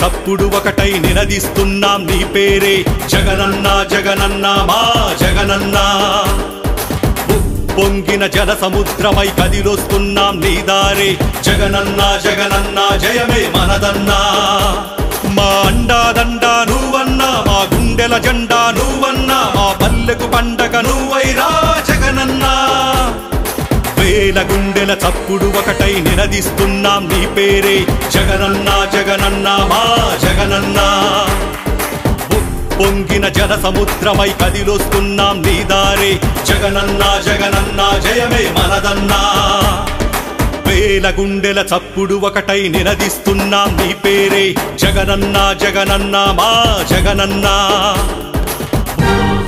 చప్పుడు ఒకటై నినదిస్తున్నాం నీ పేరే జగనన్న జగనన్న మా జగనన్న పొంగిన జల సముద్రమై కదిలొస్తున్నాం నీ దారే జగనన్న జగనన్న జయమే మనదన్నా మా అండాదండా నువ్వన్నా మా గుండెల జెండా నువ్వన్నా మా పల్లెకు పండగ నువ్వైరా జగనన్నా వేల గుండెల చప్పుడు ఒకటై నినదిస్తున్నాం నీ పేరే జగనన్న జగనన్న మా జగనన్న పొంగిన జల సముద్రమై కదిలొస్తున్నాం నీ దారే జగనన్న జగనన్న జయమే మనదన్నా వేల గుండెల చప్పుడు ఒకటై నినదిస్తున్నాం నీ పేరే జగనన్న జగనన్న మా జగనన్న